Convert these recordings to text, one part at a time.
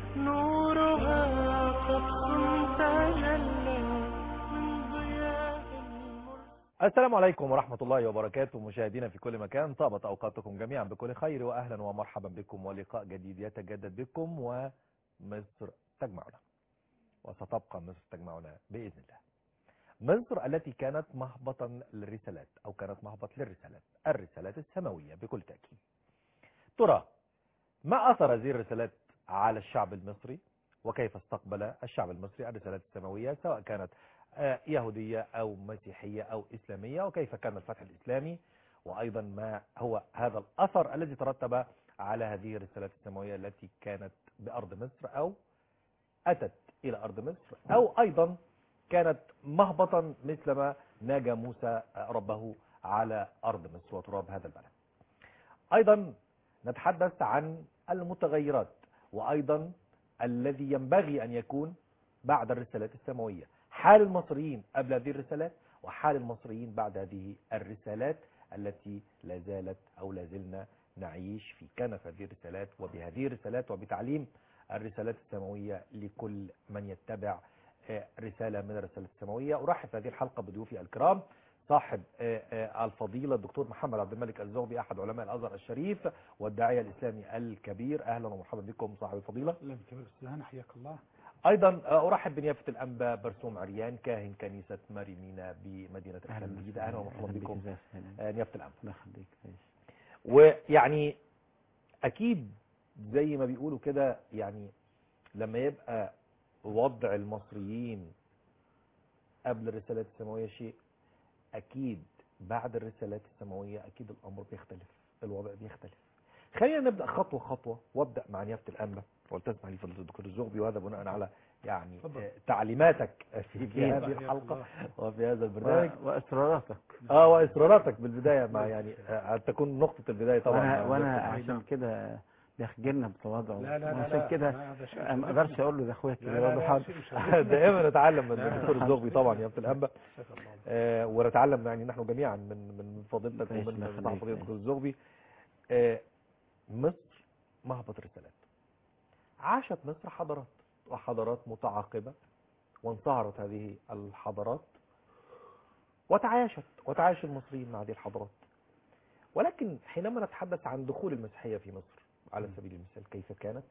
نورها قطر تجلى من ضياء المرسل السلام عليكم ورحمة الله وبركاته مشاهدينا في كل مكان طابت أوقاتكم جميعا بكل خير وأهلا ومرحبا بكم ولقاء جديد يتجدد بكم ومصر تجمعنا وستبقى مصر تجمعنا بإذن الله مصر التي كانت مهبطا للرسالات أو كانت مهبط للرسالات الرسالات السماوية بكل تأكيد ترى ما أثر هذه الرسالات على الشعب المصري وكيف استقبل الشعب المصري الرسالات السماوية سواء كانت آه، يهودية أو مسيحية أو إسلامية وكيف كان الفتح الإسلامي وأيضا ما هو هذا الأثر الذي ترتب على هذه الرسالات السماوية التي كانت بأرض مصر أو أتت إلى أرض مصر أو أيضا كانت مهبطا مثلما ناجى موسى ربه على أرض مصر وتراب هذا البلد أيضا نتحدث عن المتغيرات وأيضا الذي ينبغي أن يكون بعد الرسالات السماوية حال المصريين قبل هذه الرسالات وحال المصريين بعد هذه الرسالات التي لا زالت أو لا زلنا نعيش في كنف هذه الرسالات وبهذه الرسالات وبتعليم الرسالات السماوية لكل من يتبع آه، رسالة من الرسالات السماوية أرحب في هذه الحلقة بضيوفي الكرام صاحب آه، آه، الفضيلة الدكتور محمد عبد الملك الزغبي أحد علماء الأزهر الشريف والداعية الإسلامي الكبير أهلا ومرحبا بكم صاحب الفضيلة اهلا بك يا استاذ هاني حياك الله ايضا ارحب بنيافه الانبا برسوم عريان كاهن كنيسه ماري مينا بمدينه أهلا الخليل الجديده اهلا ومرحبا أهلا بك بكم إزاي يا سلام. آه، نيافه الانبا الله يخليك عايش. ويعني اكيد زي ما بيقولوا كده يعني لما يبقى وضع المصريين قبل الرسالات السماويه شيء اكيد بعد الرسالات السماويه اكيد الامر بيختلف الوضع بيختلف خلينا نبدا خطوه خطوه وابدا مع نيافه الانبا والتسمح لي فضيله الدكتور الزغبي وهذا بناء على يعني اتفضل. آه، تعليماتك في, في هذه حياك الحلقه الله. وفي هذا البرنامج و- واصراراتك اه واصراراتك بالبدايه مع يعني آه، تكون نقطه البدايه طبعا وانا مع وانا نيافة عشان كده بيخجلنا بتواضع لا لا لا وعشان لا كده لا، هذا شيء ما اقدرش اقول له ده اخويا لا الكبير لا برضه لا حاضر شيء شريف. دائما نتعلم من لا، لا، الدكتور لا. الزغبي طبعا يا الانبا جزاك الله. آه، ونتعلم يعني نحن جميعا من من فضيلتك ماشي، ومن الله صاحب يخليك. فضيله الدكتور الزغبي آه، مصر مهبط رسالات عاشت مصر حضارات وحضارات متعاقبه وانصهرت هذه الحضارات وتعايشت وتعايش المصريين مع هذه الحضارات ولكن حينما نتحدث عن دخول المسيحيه في مصر على سبيل المثال كيف كانت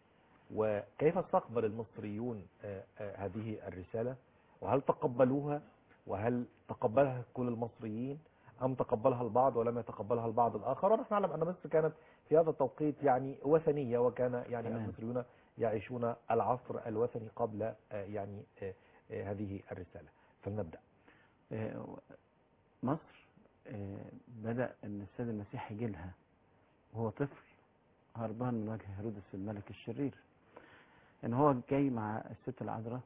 وكيف استقبل المصريون آه، آه، هذه الرسالة وهل تقبلوها وهل تقبلها كل المصريين أم تقبلها البعض ولم يتقبلها البعض الآخر ونحن نعلم أن مصر كانت في هذا التوقيت يعني وثنية وكان يعني تمام. المصريون يعيشون العصر الوثني قبل آه، يعني آه، آه، هذه الرسالة فلنبدأ آه، مصر آه، بدأ ان السيد المسيح يجي لها وهو طفل هربان من وجه هيرودس الملك الشرير ان هو جاي مع الست العذراء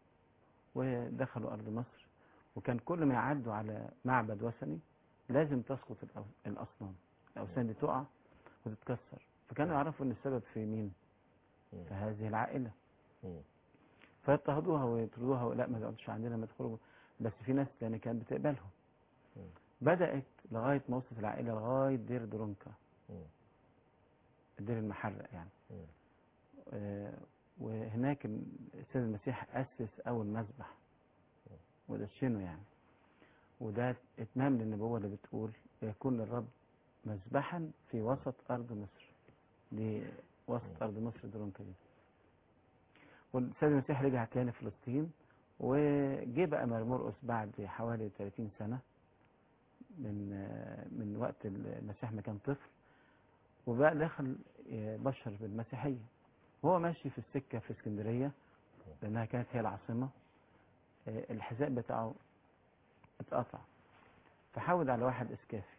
ودخلوا ارض مصر وكان كل ما يعدوا على معبد وثني لازم تسقط الأو- الاصنام الاوثان دي تقع وتتكسر فكانوا يعرفوا ان السبب في مين في هذه العائله مم. فيضطهدوها ويطردوها لا ما تقعدش عندنا ما تدخلوا بس في ناس تاني كانت بتقبلهم مم. بدأت لغاية ما وصلت العائلة لغاية دير درونكا مم. الدير المحرق يعني مم. آه، وهناك السيد المسيح أسس أول مذبح ودشنه يعني وده إتمام للنبوة اللي بتقول يكون للرب مذبحا في وسط أرض مصر دي وسط أرض مصر درونكا دي والسيد المسيح رجع تاني فلسطين وجه بقى مرمرقس بعد حوالي 30 سنة من آه، من وقت المسيح ما كان طفل وبقى دخل آه، بشر بالمسيحية وهو ماشي في السكة في اسكندرية لأنها كانت هي العاصمة آه، الحذاء بتاعه اتقطع فحاول على واحد اسكافي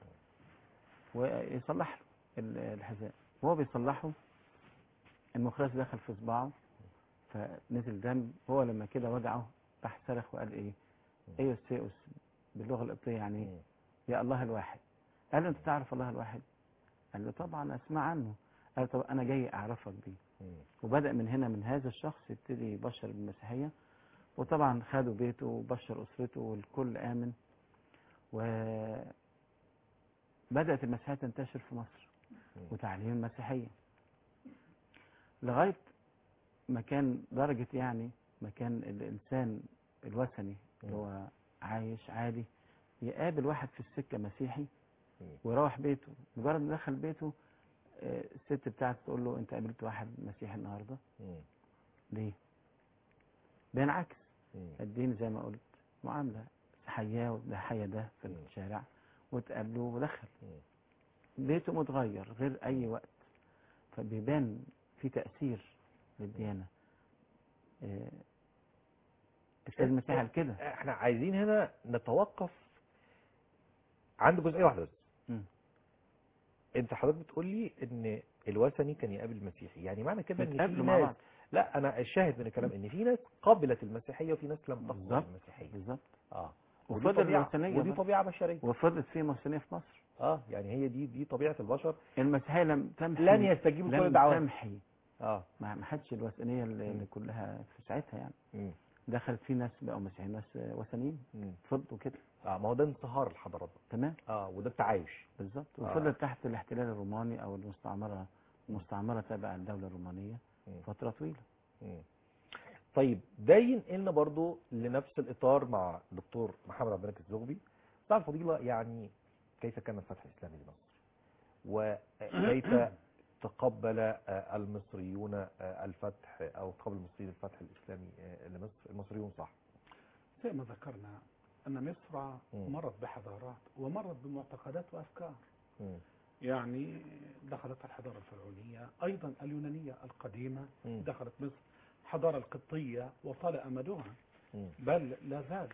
ويصلح له ال- الحذاء وهو بيصلحه المخرج دخل في صباعه فنزل دم هو لما كده وجعه راح صرخ وقال ايه ايوس سيوس باللغه القبطيه يعني ايه مم. يا الله الواحد قال له انت تعرف الله الواحد قال له طبعا اسمع عنه قال له طب انا جاي اعرفك بيه مم. وبدأ من هنا من هذا الشخص يبتدي يبشر بالمسيحية وطبعا خدوا بيته وبشر أسرته والكل آمن وبدأت المسيحية تنتشر في مصر وتعليم المسيحية لغاية مكان درجة يعني مكان الإنسان الوثني اللي هو عايش عادي يقابل واحد في السكة مسيحي مم. ويروح بيته مجرد ما دخل بيته آه، الست بتاعته تقول له انت قابلت واحد مسيحي النهارده مم. ليه بينعكس مم. الدين زي ما قلت معاملة حياه وده حيا ده في مم. الشارع وتقابله ودخل مم. بيته متغير غير أي وقت فبيبان في تأثير للديانة آه، السيد المسيح قال كده احنا عايزين هنا نتوقف عند جزئيه واحده بس مم. انت حضرتك بتقول لي ان الوثني كان يقابل المسيحي يعني معنى كده ان في بيتقابلوا مع ناس بعض لا انا الشاهد من الكلام ان في ناس قبلت المسيحيه وفي ناس لم تقبل بالظبط. المسيحيه بالظبط اه ودي وفضل طبيعه الوثنية ودي برضه. طبيعه بشريه وفضلت في مسيحية في مصر اه يعني هي دي دي طبيعه البشر المسيحية لم تمحي لن يستجيبوا لكل لم الدعوات تمحي اه ما ما حدش الوثنية اللي, اللي كلها في ساعتها يعني مم. دخلت في ناس بقوا مسيحيين ناس وثنيين مم. فضلوا كده اه ما هو ده انصهار الحضارات بقى. تمام اه وده التعايش بالظبط آه. وفضلت تحت الاحتلال الروماني او المستعمرة المستعمرة تبع الدولة الرومانية مم. فترة طويلة مم. طيب ده ينقلنا برضو لنفس الإطار مع دكتور محمد عبد الملك الزغبي بتاع الفضيلة يعني كيف كان الفتح الإسلامي لمصر وكيف تقبل آه، المصريون آه، الفتح أو تقبل المصريين الفتح الإسلامي آه، لمصر المصريون صح زي ما ذكرنا أن مصر مم. مرت بحضارات ومرت بمعتقدات وأفكار مم. يعني دخلت الحضارة الفرعونية أيضا اليونانية القديمة مم. دخلت مصر الحضارة القبطية وطال أمدها مم. بل لا زال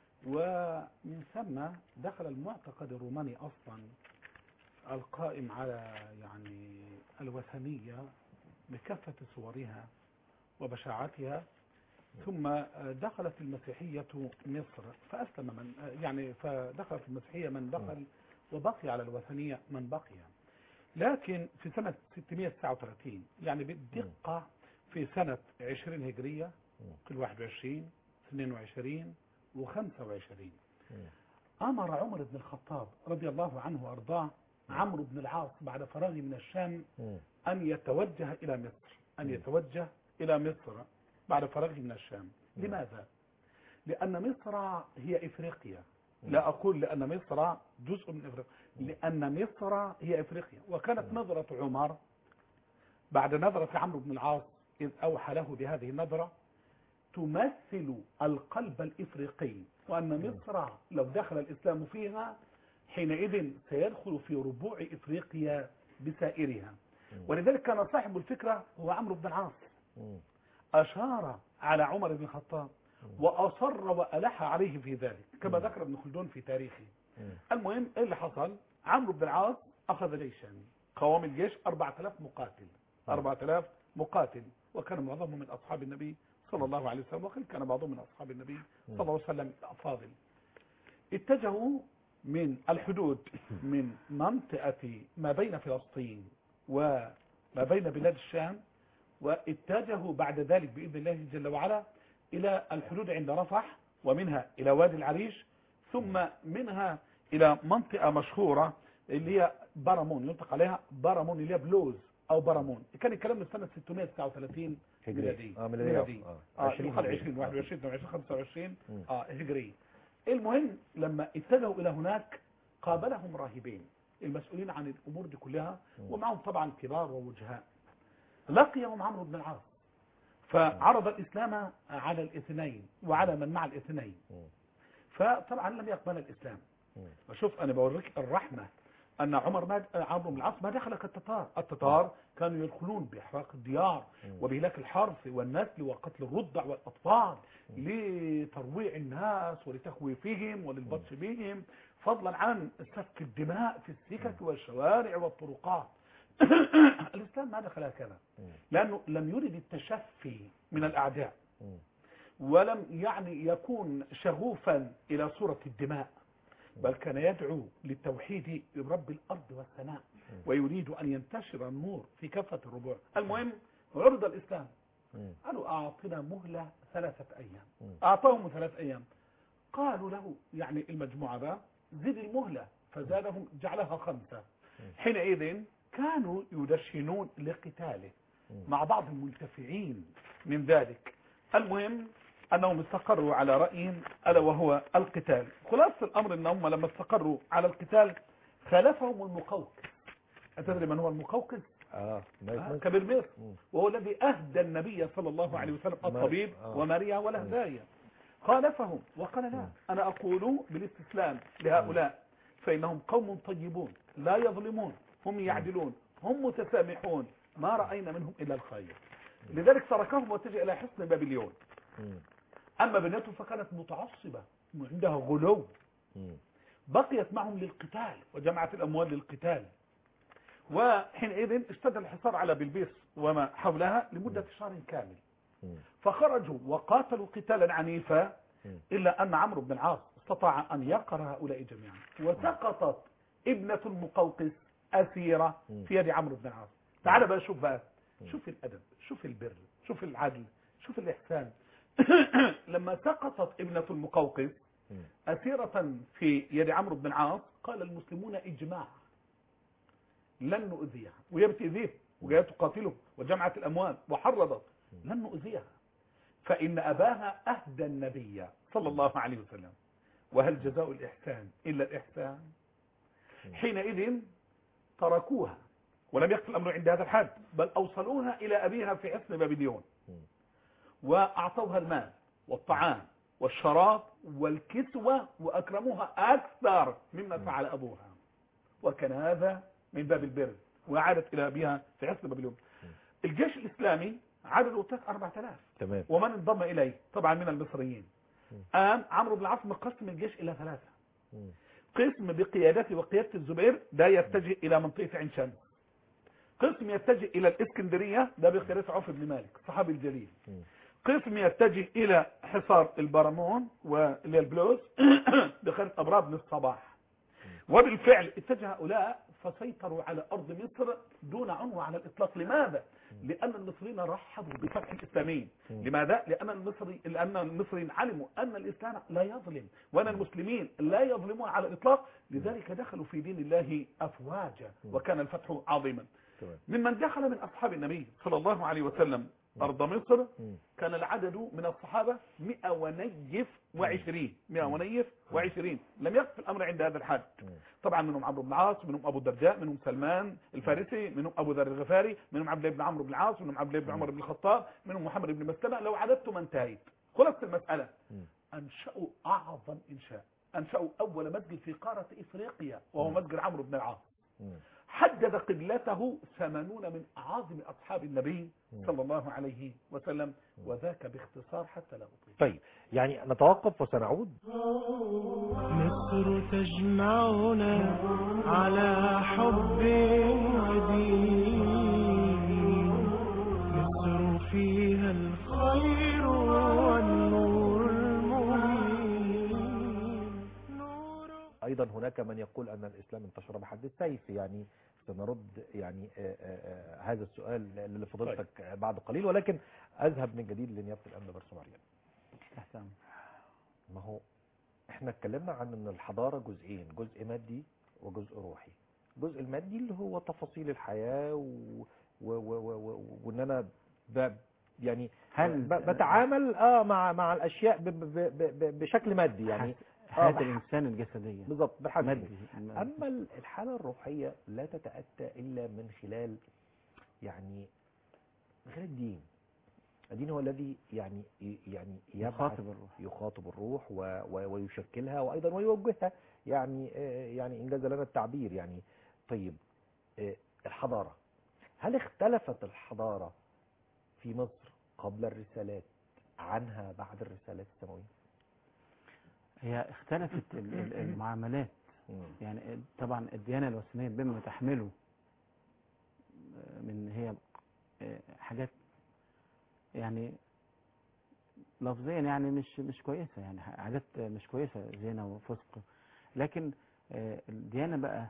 ومن ثم دخل المعتقد الروماني أصلا القائم على يعني الوثنية بكافة صورها وبشاعتها ثم دخلت المسيحية مصر فأسلم من يعني فدخلت المسيحية من دخل وبقي على الوثنية من بقي لكن في سنة 639 يعني بالدقة في سنة 20 هجرية كل 21 22 و25 مم. أمر عمر بن الخطاب رضي الله عنه وأرضاه عمرو بن العاص بعد فراغه من الشام مم. أن يتوجه إلى مصر أن يتوجه إلى مصر بعد فراغه من الشام لماذا؟ لأن مصر هي إفريقيا لا أقول لأن مصر جزء من إفريقيا لأن مصر هي إفريقيا وكانت نظرة عمر بعد نظرة عمرو بن العاص إذ أوحى له بهذه النظرة تمثل القلب الإفريقي وأن مصر لو دخل الإسلام فيها حينئذ سيدخل في ربوع إفريقيا بسائرها ولذلك كان صاحب الفكرة هو عمرو بن العاص مم. أشار على عمر بن الخطاب وأصر وألح عليه في ذلك كما ذكر ابن خلدون في تاريخه مم. المهم ايه اللي حصل عمرو بن العاص أخذ جيشا قوام الجيش 4000 مقاتل 4000 مقاتل وكان معظمهم من أصحاب النبي صلى الله عليه وسلم وقيل كان بعضهم من أصحاب النبي صلى الله عليه وسلم الأفاضل اتجهوا من الحدود من منطقة ما بين فلسطين وما بين بلاد الشام واتجهوا بعد ذلك بإذن الله جل وعلا إلى الحدود عند رفح ومنها إلى وادي العريش ثم منها إلى منطقة مشهورة اللي هي برامون ينطق عليها برامون اللي هي بلوز أو برامون كان الكلام من سنة 639 هجري. ميلادي اه ميلادي ميلادي اه اه 20 يقال هجري. 20 21 22 25 مم. اه هجري المهم لما اتجهوا الى هناك قابلهم راهبين المسؤولين عن الامور دي كلها ومعهم طبعا كبار ووجهاء لقيهم عمرو بن العاص فعرض الاسلام على الاثنين وعلى من مع الاثنين مم. فطبعا لم يقبل الاسلام مم. وشوف انا بوريك الرحمه ان عمر ما عمرو بن العاص ما دخل كالتتار التتار كانوا يدخلون باحراق الديار وبهلاك الحرث والنسل وقتل الرضع والاطفال لترويع الناس ولتخويفهم وللبطش بهم فضلا عن سفك الدماء في السكك والشوارع والطرقات الاسلام ما دخل هكذا مم. لانه لم يرد التشفي من الاعداء مم. ولم يعني يكون شغوفا إلى صورة الدماء بل كان يدعو للتوحيد برب الأرض والسماء ويريد أن ينتشر النور في كافة الربوع المهم عرض الإسلام مم. قالوا أعطنا مهلة ثلاثة أيام مم. أعطاهم ثلاثة أيام قالوا له يعني المجموعة بقى زد المهلة فزادهم جعلها خمسة حينئذ كانوا يدشنون لقتاله مم. مع بعض المنتفعين من ذلك المهم أنهم استقروا على رأي ألا وهو القتال خلاصة الأمر أنهم لما استقروا على القتال خالفهم المقوقس أتدري من هو المقوقس اه ما آه، ممكن. كبير مصر مم. وهو الذي أهدى النبي صلى الله عليه وسلم ما- الطبيب آه. وماريا والهدايا خالفهم وقال لا أنا أقول بالاستسلام لهؤلاء فإنهم قوم طيبون لا يظلمون هم يعدلون هم متسامحون ما رأينا منهم إلا الخير لذلك تركهم واتجه إلى حصن بابليون مم. أما بنته فكانت متعصبة عندها غلو مم. بقيت معهم للقتال وجمعت الأموال للقتال وحينئذ اشتد الحصار على بلبيس وما حولها لمدة شهر كامل مم. فخرجوا وقاتلوا قتالا عنيفا مم. إلا أن عمرو بن العاص استطاع أن يقهر هؤلاء جميعا وسقطت ابنة المقوقس أسيرة مم. في يد عمرو بن العاص تعال بقى شوف بقى شوف الأدب شوف البر شوف العدل شوف الإحسان لما سقطت ابنة المقوقس مم. أسيرة في يد عمرو بن العاص قال المسلمون إجماع لن نؤذيها وهي بتأذيه وجاية تقاتله وجمعت الأموال وحرضت لن نؤذيها فإن أباها أهدى النبي صلى الله عليه وسلم وهل جزاء الإحسان إلا الإحسان حينئذ تركوها ولم يقف الأمر عند هذا الحد بل أوصلوها إلى أبيها في حصن بابليون مم. وأعطوها المال والطعام والشراب والكسوة وأكرموها أكثر مما فعل أبوها وكان هذا من باب البر وعادت إلى أبيها في حصن بابليون الجيش الإسلامي عدده تك 4000 تمام ومن انضم إليه طبعا من المصريين قام عمرو بن العاص مقسم الجيش إلى ثلاثة مم. قسم بقيادته وقيادة الزبير ده يتجه إلى منطقة عين شمس قسم يتجه إلى الإسكندرية ده بقيادة عوف بن مالك الصحابي الجليل مم. قسم يتجه إلى حصار البرمون واللي هي البلوز بقيادة أبرار بن الصباح وبالفعل اتجه هؤلاء فسيطروا على أرض مصر دون عنوة على الإطلاق لماذا؟ لأن المصريين رحبوا بفتح الإسلاميين لماذا؟ لأن المصري لأن المصريين علموا أن الإسلام لا يظلم وأن المسلمين لا يظلمون على الإطلاق لذلك دخلوا في دين الله أفواجا وكان الفتح عظيما تمام ممن دخل من أصحاب النبي صلى الله عليه وسلم أرض مصر مم. كان العدد من الصحابة مئة ونيف وعشرين مئة ونيف وعشرين لم يقف الأمر عند هذا الحد مم. طبعا منهم عمرو بن العاص منهم أبو الدرداء منهم سلمان الفارسي منهم أبو ذر الغفاري منهم عبد الله بن عمرو بن العاص منهم عبد الله بن عمر بن الخطاب منهم محمد بن مسلمة لو عددت ما انتهيت خلاصة المسألة مم. أنشأوا أعظم إنشاء أنشأوا أول مسجد في قارة إفريقيا وهو مسجد عمرو بن العاص مم. حدد قبلته ثمانون من أعاظم أصحاب النبي صلى الله عليه وسلم وذاك باختصار حتى لا أطيل طيب يعني نتوقف وسنعود مصر تجمعنا على حب ودين مصر فيها الخير والنور المبين نور ايضا هناك من يقول ان الاسلام انتشر بحد السيف يعني سنرد يعني آه، آه، آه، هذا السؤال لفضيلتك بعد قليل ولكن اذهب من جديد لنيابه الامن برسوم مريم أحسن ما هو احنا اتكلمنا عن ان الحضاره جزئين جزء مادي وجزء روحي الجزء المادي اللي هو تفاصيل الحياه و... و... و... و... و... وان انا ب... يعني هل ب... بتعامل اه مع مع الاشياء ب... ب... ب... ب... بشكل مادي يعني حياة بح- الإنسان الجسدية بالظبط بالحد مادي اما ال- الحاله الروحيه لا تتاتى الا من خلال يعني من خلال الدين الدين هو الذي يعني يعني يبعث يخاطب الروح يخاطب الروح و... و... ويشكلها وايضا ويوجهها يعني آه، يعني انجاز لنا التعبير يعني طيب آه، الحضاره هل اختلفت الحضاره في مصر قبل الرسالات عنها بعد الرسالات السماويه؟ هي اختلفت ال- ال- المعاملات مم. يعني طبعا الديانة الوثنية بما تحمله آه، من هي آه، حاجات يعني لفظيا يعني مش مش كويسة يعني حاجات مش كويسة زنا وفسق لكن آه، الديانة بقى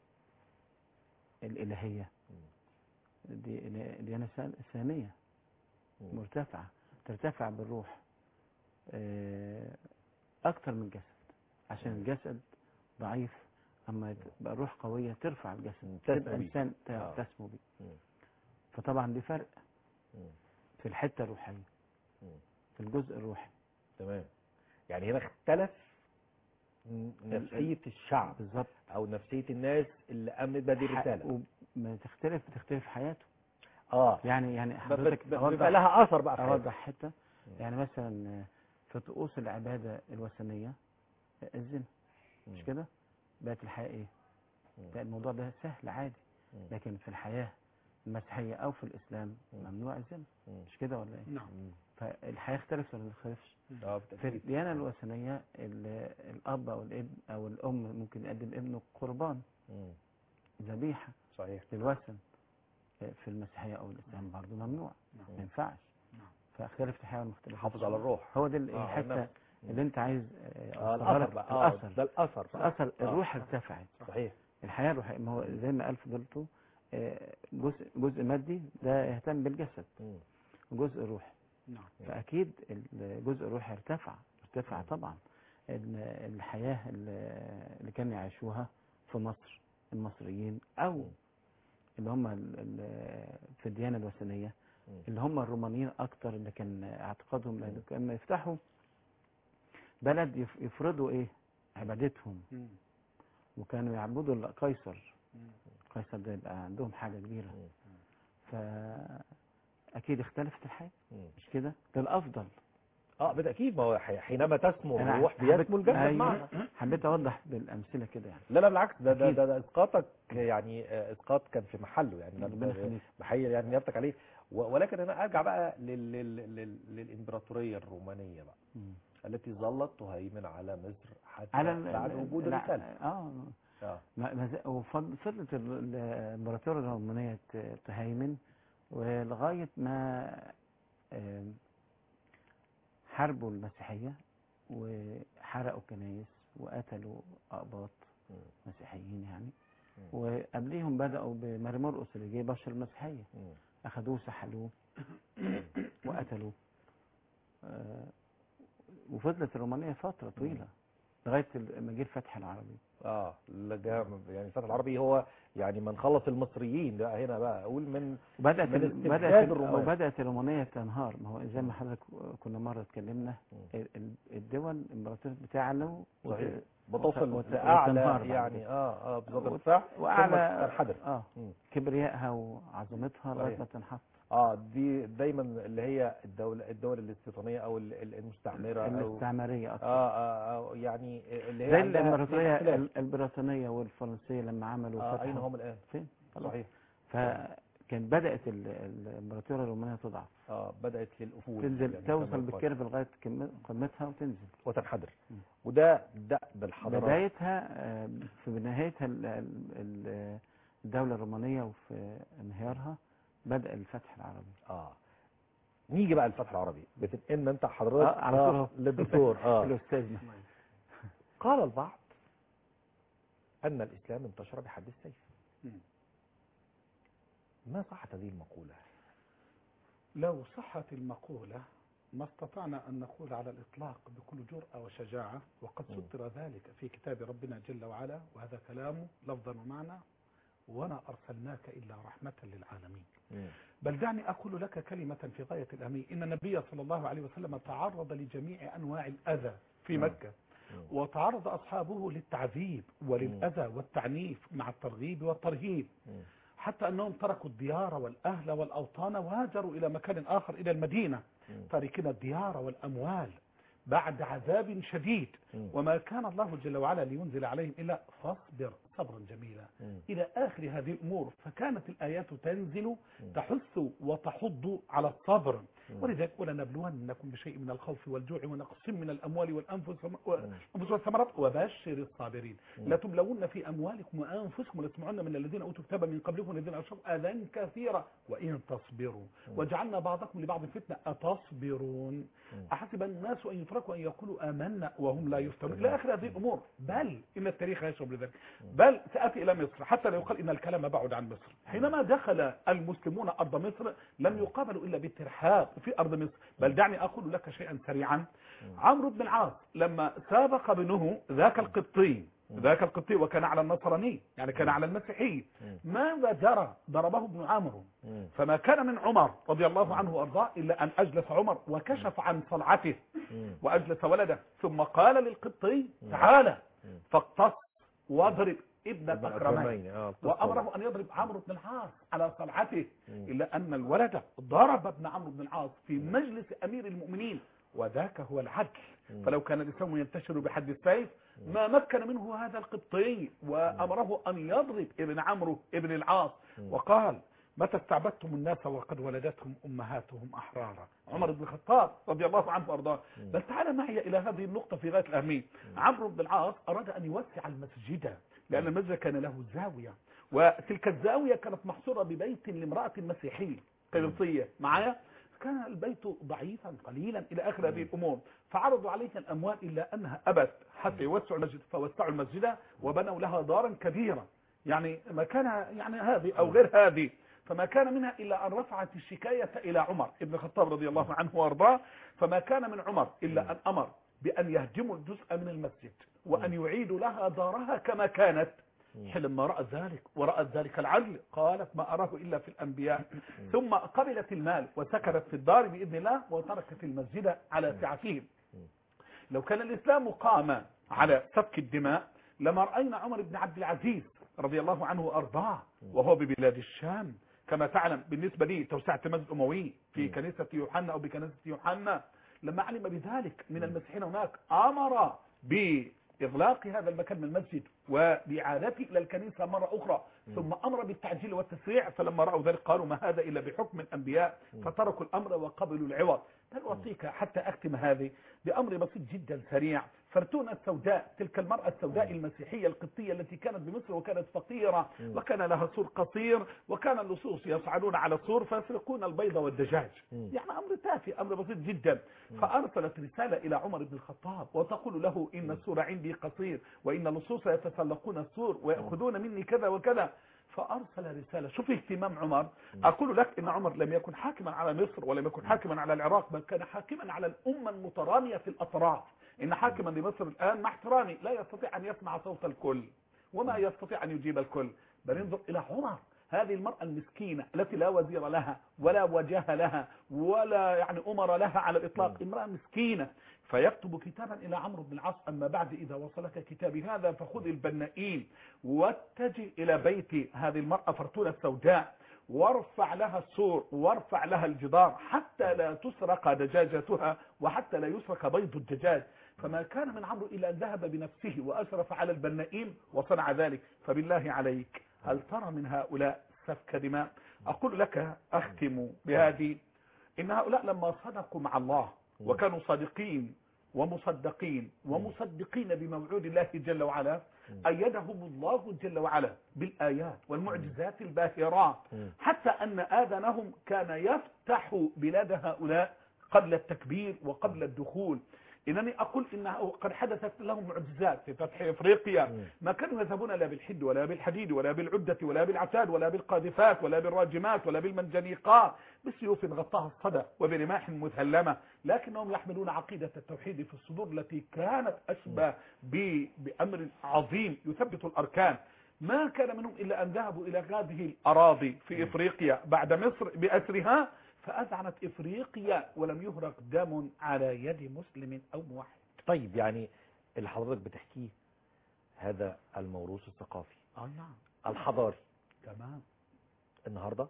الإلهية دي ديانة سام- سامية مم. مرتفعة ترتفع بالروح آه، أكتر من الجسد عشان الجسد ضعيف أما تبقى الروح قوية ترفع الجسد تسمو تبقى بيه. إنسان ت- آه. تسمو بيه مم. فطبعا دي فرق مم. في الحتة الروحية مم. في الجزء الروحي تمام يعني هنا اختلف ن- نفسية الشعب بالظبط او نفسية الناس اللي امنت بهذه الرسالة وما تختلف بتختلف حياته اه يعني يعني ب- حضرتك ب- بيبقى أوضح- لها اثر بقى في حياتك. أوضح حتة يعني مثلا في طقوس العبادة الوثنية الزنا مش مم. كده بقت الحياة ايه مم. بقى الموضوع ده سهل عادي مم. لكن في الحياة المسيحية أو في الإسلام مم. ممنوع الزنا مم. مش كده ولا إيه؟ نعم مم. فالحياة اختلفت ولا ما اختلفتش؟ اه في بالتأكيد. الديانة الوثنية ال- الأب أو الابن أو الأم ممكن يقدم ابنه قربان مم. ذبيحة صحيح للوثن في المسيحية أو الإسلام برضه ممنوع نعم. ما ينفعش نعم. فاختلفت الحياة ولا ما اختلفتش؟ حافظ على الروح هو ده ال- آه، الحتة النفس. اللي أنت عايز اه أوصلها الاثر لك. بقى اه الأثر ده الاثر صح. الأثر آه. الروح ارتفعت صحيح الحياة الروحية ما هو زي ما قال فضلته آه، جزء جزء مادي ده يهتم بالجسد مم. وجزء روحي نعم فأكيد الجزء الروحي ارتفع ارتفع طبعا ال- الحياة اللي اللي كانوا يعيشوها في مصر المصريين أو اللي هم ال- ال- في الديانة الوثنية مم. اللي هم الرومانيين أكتر اللي كان اعتقادهم لأنه لما يفتحوا بلد يف- يفرضوا إيه عبادتهم مم. وكانوا يعبدوا قيصر مم. قيصر ده يبقى عندهم حاجة كبيرة مم. فأكيد اختلفت الحياة مم. مش كده للأفضل اه بالتاكيد ما هو حي- حينما تسمو أنا الروح حبيت- بيسمو الجسد أيوة. معها حبيت أوضح بالأمثلة كده يعني لا لا بالعكس ده ده, أكيد. ده, ده اسقاطك يعني آه، اسقاط كان في محله يعني ده- ربنا ده- يخليك. بحيي يعني نيابتك عليه و- ولكن انا ارجع بقى لل لل لل للامبراطوريه الرومانيه بقى مم. التي ظلت تهيمن على مصر حتى على ال- بعد ال- وجود الع- الرساله اه اه ما- ما ز- وفض- فضلت ال- ال- الامبراطورية الرومانية ت- تهيمن ولغاية ما آم، حاربوا المسيحية وحرقوا كنايس وقتلوا أقباط مم. مسيحيين يعني مم. وقبليهم بدأوا بمرمرقس اللي جه بشر المسيحية مم. أخدوه سحلوه وقتلوه آه، وفضلت الرومانية فترة طويلة لغاية ال- ما جه الفتح العربي اه لا جا- يعني الفتح العربي هو يعني من خلص المصريين ده هنا بقى اقول من وبدأت من ال- استبداد بدأت ال- الرومان. وبدأت الرومانية تنهار ما هو زي ما حضرتك كنا مرة اتكلمنا مم. ال- ال- الدول الامبراطورية بتعلو صحيح. وت- بتوصل وت- لاعلى وتنهار بعد يعني كده. اه اه بالظبط وت- ارتفاع وأعلى ثم تنحدر اه مم. كبريائها وعظمتها لغاية صحيح. ما تنحط اه دي دايما اللي هي الدولة الدول الاستيطانية او ال- ال- المستعمرة او الاستعمارية أكتر اه اه آه، يعني اللي هي زي عندها الامبراطورية اختلاف. ال- البريطانية والفرنسية لما عملوا آه فتحوا اين هم الان فين؟ خلاص. صحيح فكان بدأت ال- الامبراطورية الرومانية تضعف اه بدأت للأفول تنزل يعني كما توصل يقال. بالكيرف لغاية كم- قمتها وتنزل وتنحدر مم. وده دأب الحضارات بدايتها آه، في نهايتها ال- ال- ال- الدولة الرومانية وفي انهيارها بدأ الفتح العربي اه نيجي بقى الفتح العربي بتنقلنا انت حضرتك آه، على طول آه أهو. للدكتور اه الأستاذنا قال البعض أن الإسلام انتشر بحد السيف مم. ما صحت هذه المقولة لو صحت المقولة ما استطعنا أن نقول على الإطلاق بكل جرأة وشجاعة وقد مم. سطر ذلك في كتاب ربنا جل وعلا وهذا كلامه لفظا ومعنى وما أرسلناك إلا رحمة للعالمين بل دعني أقول لك كلمة في غاية الأهمية إن النبي صلى الله عليه وسلم تعرض لجميع أنواع الأذى في مم. مكة وتعرض أصحابه للتعذيب وللأذى والتعنيف مع الترغيب والترهيب حتى أنهم تركوا الديار والأهل والأوطان وهاجروا إلى مكان آخر إلى المدينة تاركين الديار والأموال بعد عذاب شديد وما كان الله جل وعلا لينزل عليهم إلا فاصبر صبرا جميلا إلى آخر هذه الأمور فكانت الآيات تنزل تحث وتحض على الصبر ولذلك ولنبلونكم بشيء من الخوف والجوع ونقص من الأموال والأنفس والأنفس والثمرات وبشر الصابرين لا تبلون في أموالكم وأنفسكم لتسمعن من الذين أوتوا الكتاب من قبلكم الذين أشركوا أذى كثيرا وإن تصبروا وجعلنا بعضكم لبعض فتنة أتصبرون أحسب الناس أن يتركوا أن يقولوا آمنا وهم لا يفتنون إلى آخر هذه الأمور بل إن التاريخ يشعر بذلك بل سأتي إلى مصر حتى لا يقال إن الكلام بعد عن مصر حينما دخل المسلمون أرض مصر لم يقابلوا إلا بالترحاب في أرض مصر بل دعني أقول لك شيئا سريعا عمرو بن العاص لما سابق ابنه ذاك القبطي مم. ذاك القبطي وكان على النصراني يعني كان على المسيحي مم. ماذا جرى ضربه ابن عمرو مم. فما كان من عمر رضي الله عنه وارضاه الا ان اجلس عمر وكشف عن صلعته مم. واجلس ولده ثم قال للقبطي مم. تعالى مم. فاقتص واضرب ابن ابن الاكرمين أكرمين. آه، القصة. وامره ان يضرب عمرو بن العاص على صلعته مم. الا ان الولد ضرب ابن عمرو بن العاص في مجلس امير المؤمنين وذاك هو العدل مم. فلو كان الاسلام ينتشر بحد السيف ما مكن منه هذا القبطي وامره ان يضرب ابن عمرو ابن العاص مم. وقال متى استعبدتم الناس وقد ولدتهم امهاتهم احرارا عمر بن الخطاب رضي الله عنه وارضاه مم. بل تعال معي الى هذه النقطه في غايه الاهميه عمرو بن العاص اراد ان يوسع المسجد لان المسجد كان له زاويه وتلك الزاويه كانت محصوره ببيت لامراه مسيحيه قبطيه معايا كان البيت ضعيفا قليلا الى اخر هذه الامور فعرضوا عليها الاموال الا انها ابت حتى يوسعوا المسجد فوسعوا المسجد وبنوا لها دارا كبيره يعني مكانها يعني هذه او غير هذه فما كان منها الا ان رفعت الشكايه الى عمر ابن الخطاب رضي الله عنه وارضاه فما كان من عمر الا ان امر بان يهدموا الجزء من المسجد وان يعيدوا لها دارها كما كانت حينما رأت ذلك ورأت ذلك العدل قالت ما أراه إلا في الأنبياء ثم قبلت المال وسكنت في الدار بإذن الله وتركت المسجد على سعته لو كان الإسلام قام على سفك الدماء لما رأينا عمر بن عبد العزيز رضي الله عنه وأرضاه وهو ببلاد الشام كما تعلم بالنسبة لي توسعة المسجد الأموي في كنيسة يوحنا أو بكنيسة يوحنا لما علم بذلك من المسيحيين هناك أمر بإغلاق هذا المكان من المسجد وبإعادته إلى الكنيسة مرة أخرى ثم أمر بالتعجيل والتسريع فلما رأوا ذلك قالوا ما هذا إلا بحكم الأنبياء فتركوا الأمر وقبلوا العوض بل أعطيك حتى أختم هذه بأمر بسيط جدا سريع فرتونة السوداء تلك المرأة السوداء المسيحية القبطية التي كانت بمصر وكانت فقيرة وكان لها سور قصير وكان اللصوص يصعدون على السور فيسرقون البيض والدجاج يعني أمر تافه أمر بسيط جدا فأرسلت رسالة إلى عمر بن الخطاب وتقول له إن السور عندي قصير وإن اللصوص يتسلقون السور ويأخذون مني كذا وكذا فأرسل رسالة شوف اهتمام عمر أقول لك إن عمر لم يكن حاكما على مصر ولم يكن حاكما على العراق بل كان حاكما على الأمة المترامية في الأطراف إن حاكما لمصر الآن مع احترامي لا يستطيع أن يسمع صوت الكل وما يستطيع أن يجيب الكل بل انظر إلى عمر هذه المرأة المسكينة التي لا وزير لها ولا وجاه لها ولا يعني أمر لها على الإطلاق امرأة مسكينة فيكتب كتابا إلى عمرو بن العاص أما بعد إذا وصلك كتابي هذا فخذ البنائين واتجه إلى بيت هذه المرأة فرتونة السوداء وارفع لها السور وارفع لها الجدار حتى لا تسرق دجاجتها وحتى لا يسرق بيض الدجاج فما كان من عمرو إلا أن ذهب بنفسه وأشرف على البنائين وصنع ذلك فبالله عليك هل ترى من هؤلاء سفك دماء أقول لك أختم بهذه إن هؤلاء لما صدقوا مع الله وكانوا صادقين ومصدقين ومصدقين بموعود الله جل وعلا أيدهم الله جل وعلا بالآيات والمعجزات الباهرات حتى أن آذانهم كان يفتح بلاد هؤلاء قبل التكبير وقبل الدخول إنني أقول إنه قد حدثت لهم معجزات في فتح إفريقيا ما كانوا يذهبون لا بالحد ولا بالحديد ولا بالعدة ولا بالعتاد ولا بالقاذفات ولا بالراجمات ولا بالمنجنيقات بسيوف غطاها الصدى وبرماح مثلمة لكنهم يحملون عقيدة التوحيد في الصدور التي كانت أشبه ب- بأمر عظيم يثبت الأركان ما كان منهم إلا أن ذهبوا إلى هذه الأراضي في إفريقيا بعد مصر بأسرها فأذعنت إفريقيا ولم يهرق دم على يد مسلم أو موحد طيب يعني اللي حضرتك بتحكيه هذا الموروث الثقافي آه نعم الحضاري تمام النهاردة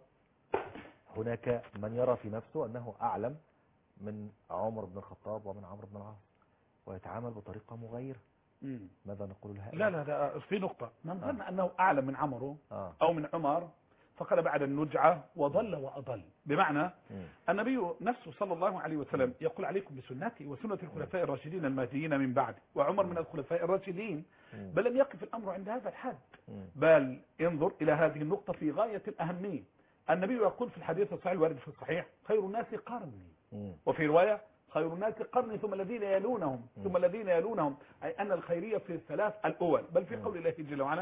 هناك من يرى في نفسه أنه أعلم من عمر بن الخطاب ومن عمرو بن العاص ويتعامل بطريقة مغايرة مم. ماذا نقول لها لا لا لا في نقطة من ظن أنه أعلم من عمرو آه. أو من عمر فقد بعد النجعة وضل وأضل بمعنى مم. النبي نفسه صلى الله عليه وسلم يقول عليكم بسنتي وسنة الخلفاء الراشدين المهديين من بعد وعمر من الخلفاء الراشدين مم. بل لم يقف الأمر عند هذا الحد مم. بل انظر إلى هذه النقطة في غاية الأهمية النبي يقول في الحديث الصحيح الوارد في الصحيح خير الناس قرني مم. وفي رواية خير الناس قرني ثم الذين يلونهم ثم الذين يلونهم أي أن الخيرية في الثلاث الأول بل في قول الله جل وعلا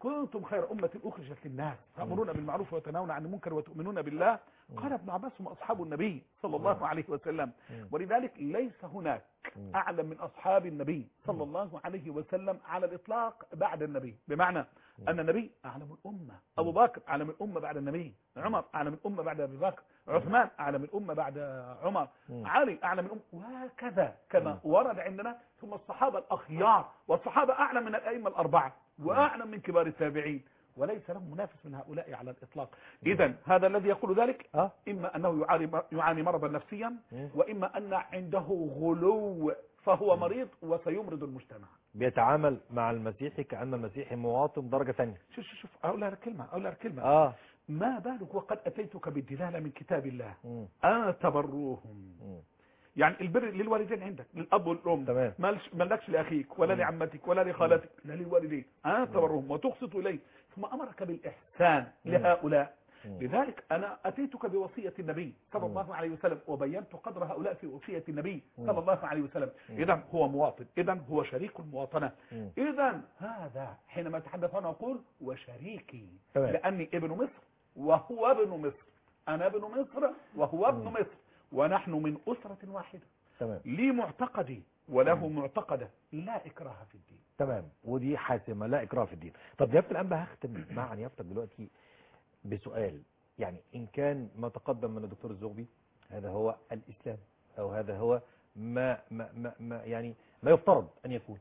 كنتم خير أمة أخرجت للناس تأمرون بالمعروف وتنهون عن المنكر وتؤمنون بالله قال ابن عباس هم أصحاب النبي صلى الله عليه وسلم مم. ولذلك ليس هناك مم. أعلم من أصحاب النبي صلى الله عليه وسلم على الإطلاق بعد النبي بمعنى أن النبي أعلم الأمة أبو بكر أعلم الأمة بعد النبي عمر أعلم الأمة بعد أبي بكر عثمان أعلم الأمة بعد عمر مم. علي أعلم الأمة وهكذا كما ورد عندنا ثم الصحابة الأخيار والصحابة أعلم من الأئمة الأربعة وأعلم من كبار التابعين وليس لهم منافس من هؤلاء على الإطلاق إذا هذا الذي يقول ذلك اه إما أنه يعاني يعاني مرضا نفسيا مم. وإما أن عنده غلو فهو مريض وسيمرض المجتمع بيتعامل مع المسيحي كأن المسيحي مواطن درجة ثانية شوف شوف شوف أقول لك كلمة أقول لك كلمة اه ما بالك وقد أتيتك بالدلالة من كتاب الله مم. أتبروهم مم. يعني البر للوالدين عندك للأب والأم تمام. مالش مالكش لأخيك ولا لعمتك ولا لخالتك لا للوالدين أتبرهم وتقسط إليه ثم أمرك بالإحسان مم. لهؤلاء مم. لذلك أنا أتيتك بوصية النبي صلى مم. الله عليه وسلم وبينت قدر هؤلاء في وصية النبي مم. صلى الله عليه وسلم مم. إذا هو مواطن إذا هو شريك المواطنة مم. إذا هذا حينما أتحدث أنا أقول وشريكي تمام. لأني ابن مصر وهو ابن مصر أنا ابن مصر وهو ابن مم. مصر ونحن من أسرة واحدة تمام لي معتقدي وله معتقده لا إكراه في الدين تمام ودي حاسمة لا إكراه في الدين طب نيافة الأنبا هختم مع نيافتك دلوقتي بسؤال يعني إن كان ما تقدم من الدكتور الزغبي هذا هو الإسلام أو هذا هو ما, ما, ما, ما يعني ما يفترض أن يكون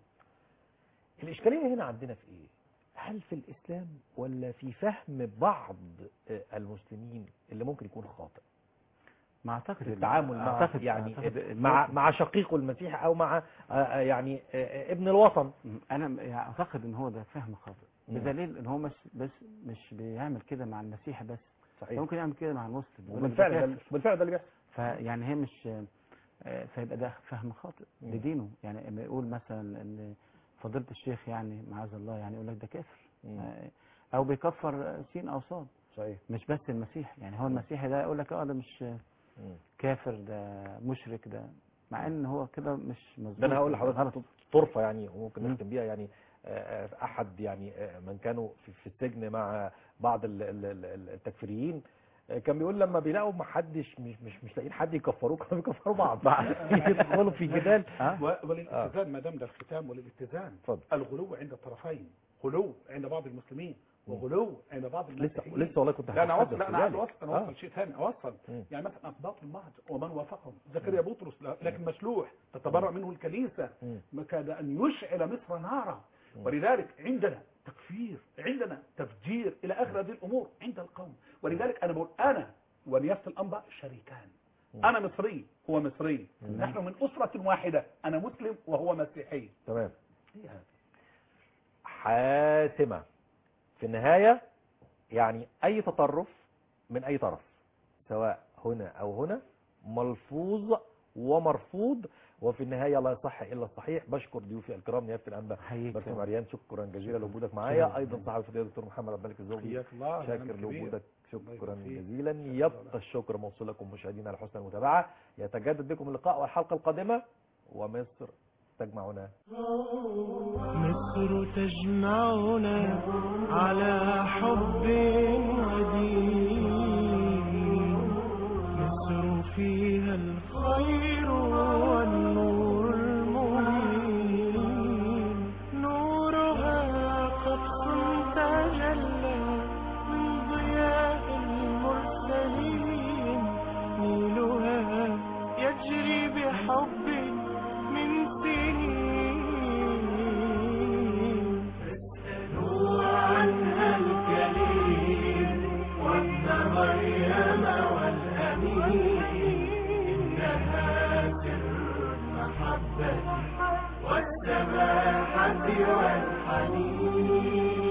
الإشكالية هنا عندنا في إيه هل في الإسلام ولا في فهم بعض آه، المسلمين اللي ممكن يكون خاطئ ما اعتقد في التعامل مع أعتقد يعني أعتقد مع مع شقيقه المسيحي او مع آه، آه، يعني آه، آه، ابن الوطن انا يعني اعتقد ان هو ده فهم خاطئ مم. بدليل ان هو مش بس مش بيعمل كده مع المسيحي بس صحيح ممكن يعمل كده مع المسلم يقول لك وبالفعل ده ده كافر. بالفعل ده اللي بيحصل فيعني هي مش آه، فيبقى ده فهم خاطئ مم. لدينه يعني لما يقول مثلا ان فضيله الشيخ يعني معاذ الله يعني يقول لك ده كافر مم. آه، او بيكفر سين او صاد صحيح مش بس المسيح يعني هو المسيحي ده يقول لك اه ده مش مم. كافر ده مشرك ده مع ان هو كده مش مظبوط ده انا هقول غلط. لحضرتك طرفه يعني وممكن مم. نختم بيها يعني آه، آه، احد يعني آه، من كانوا في في السجن مع بعض ال- ال- ال- التكفيريين آه، كان بيقول لما بيلاقوا ما حدش مش مش مش لاقيين حد يكفروه كانوا بيكفروا بعض يدخلوا في جدال اه و- وللاتزان ما دام ده الختام وللاتزان اتفضل الغلو عند الطرفين غلو عند بعض المسلمين وغلو عند بعض لسه المسيحيين لسه والله كنت لا انا هتحدث اوصل لا في انا عايز ذلك. اوصل انا آه. اوصل شيء ثاني اوصل مم. يعني مثلا اقباط المهد ومن وافقهم زكريا بطرس لا- لكن مشلوح تتبرأ منه الكنيسه مم. ما كاد ان يشعل مصر نارا مم. ولذلك عندنا تكفير عندنا تفجير الى اخر هذه الامور عند القوم ولذلك انا بقول انا ونيافه الانبا شريكان مم. انا مصري هو مصري مم. نحن من اسره واحده انا مسلم وهو مسيحي تمام هي هذه. حاسمة في النهاية يعني أي تطرف من أي طرف سواء هنا أو هنا ملفوظ ومرفوض وفي النهاية لا يصح إلا الصحيح بشكر ضيوفي الكرام نيافة الأنبا حييك باسم طبعا. مريان شكرا جزيلا لوجودك معايا شكراً. أيضا صاحب الفضيلة الدكتور محمد عبد الملك الزوجي حياك الله شاكر أهلاً كبير. لوجودك الله شكرا يبارك فيك. جزيلا شكراً يبقى لله. الشكر موصول لكم مشاهدينا على حسن المتابعة يتجدد بكم اللقاء والحلقة القادمة ومصر تجمعنا مصر تجمعنا على حب ودين مصر فيها الخير والنور المبين نورها قدس تجلى من ضياء المرسلين نيلها يجري بحب من سنين اسألوا عنها الكريم وابن مريم والأمين إنها سر المحبة والسماحة والحنين